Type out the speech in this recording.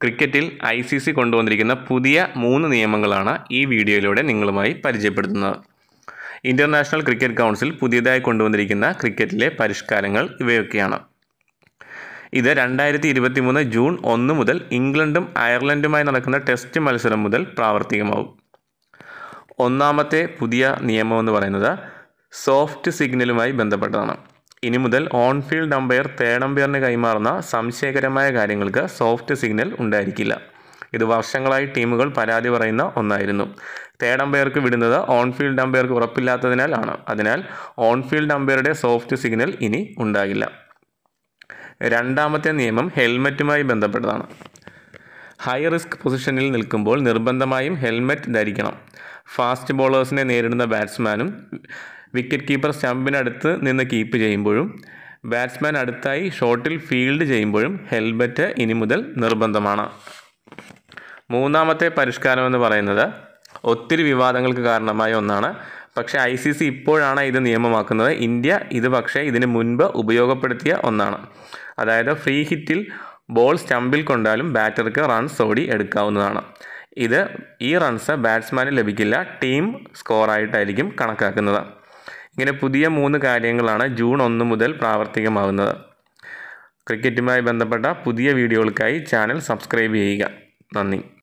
ക്രിക്കറ്റിൽ I C C കൊണ്ടുവന്നിരിക്കുന്ന പുതിയ മൂന്ന് നിയമങ്ങളാണ് ഈ വീഡിയോയിലൂടെ നിങ്ങളുമായി പരിചയപ്പെടുത്തുന്നത് ഇൻ്റർനാഷണൽ ക്രിക്കറ്റ് കൗൺസിൽ പുതിയതായി കൊണ്ടുവന്നിരിക്കുന്ന ക്രിക്കറ്റിലെ പരിഷ്കാരങ്ങൾ ഇവയൊക്കെയാണ് ഇത് രണ്ടായിരത്തി ഇരുപത്തി മൂന്ന് ജൂൺ ഒന്ന് മുതൽ ഇംഗ്ലണ്ടും അയർലൻഡുമായി നടക്കുന്ന ടെസ്റ്റ് മത്സരം മുതൽ പ്രാവർത്തികമാവും ഒന്നാമത്തെ പുതിയ നിയമം എന്ന് പറയുന്നത് സോഫ്റ്റ് സിഗ്നലുമായി ബന്ധപ്പെട്ടതാണ് ഇനി മുതൽ ഓൺ ഫീൽഡ് അമ്പയർ തേർഡ് അമ്പയറിന് കൈമാറുന്ന സംശയകരമായ കാര്യങ്ങൾക്ക് സോഫ്റ്റ് സിഗ്നൽ ഉണ്ടായിരിക്കില്ല ഇത് വർഷങ്ങളായി ടീമുകൾ പരാതി പറയുന്ന ഒന്നായിരുന്നു തേർഡ് അമ്പയർക്ക് വിടുന്നത് ഓൺ ഫീൽഡ് അമ്പയർക്ക് ഉറപ്പില്ലാത്തതിനാൽ ആണ് അതിനാൽ ഓൺ ഫീൽഡ് അമ്പയറുടെ സോഫ്റ്റ് സിഗ്നൽ ഇനി ഉണ്ടാകില്ല രണ്ടാമത്തെ നിയമം ഹെൽമറ്റുമായി ബന്ധപ്പെട്ടതാണ് ഹൈ റിസ്ക് പൊസിഷനിൽ നിൽക്കുമ്പോൾ നിർബന്ധമായും ഹെൽമറ്റ് ധരിക്കണം ഫാസ്റ്റ് ബോളേഴ്സിനെ നേരിടുന്ന ബാറ്റ്സ്മാനും വിക്കറ്റ് കീപ്പർ സ്റ്റമ്പിനടുത്ത് നിന്ന് കീപ്പ് ചെയ്യുമ്പോഴും ബാറ്റ്സ്മാൻ അടുത്തായി ഷോട്ടിൽ ഫീൽഡ് ചെയ്യുമ്പോഴും ഹെൽമറ്റ് ഇനി മുതൽ നിർബന്ധമാണ് മൂന്നാമത്തെ പരിഷ്കാരം എന്ന് പറയുന്നത് ഒത്തിരി വിവാദങ്ങൾക്ക് കാരണമായ ഒന്നാണ് പക്ഷേ ഐ സി സി ഇപ്പോഴാണ് ഇത് നിയമമാക്കുന്നത് ഇന്ത്യ ഇത് പക്ഷേ ഇതിന് മുൻപ് ഉപയോഗപ്പെടുത്തിയ ഒന്നാണ് അതായത് ഫ്രീ ഹിറ്റിൽ ബോൾ സ്റ്റമ്പിൽ കൊണ്ടാലും ബാറ്റർക്ക് റൺസ് ഓടി എടുക്കാവുന്നതാണ് ഇത് ഈ റൺസ് ബാറ്റ്സ്മാന് ലഭിക്കില്ല ടീം സ്കോറായിട്ടായിരിക്കും കണക്കാക്കുന്നത് ഇങ്ങനെ പുതിയ മൂന്ന് കാര്യങ്ങളാണ് ജൂൺ ഒന്ന് മുതൽ പ്രാവർത്തികമാവുന്നത് ക്രിക്കറ്റുമായി ബന്ധപ്പെട്ട പുതിയ വീഡിയോകൾക്കായി ചാനൽ സബ്സ്ക്രൈബ് ചെയ്യുക നന്ദി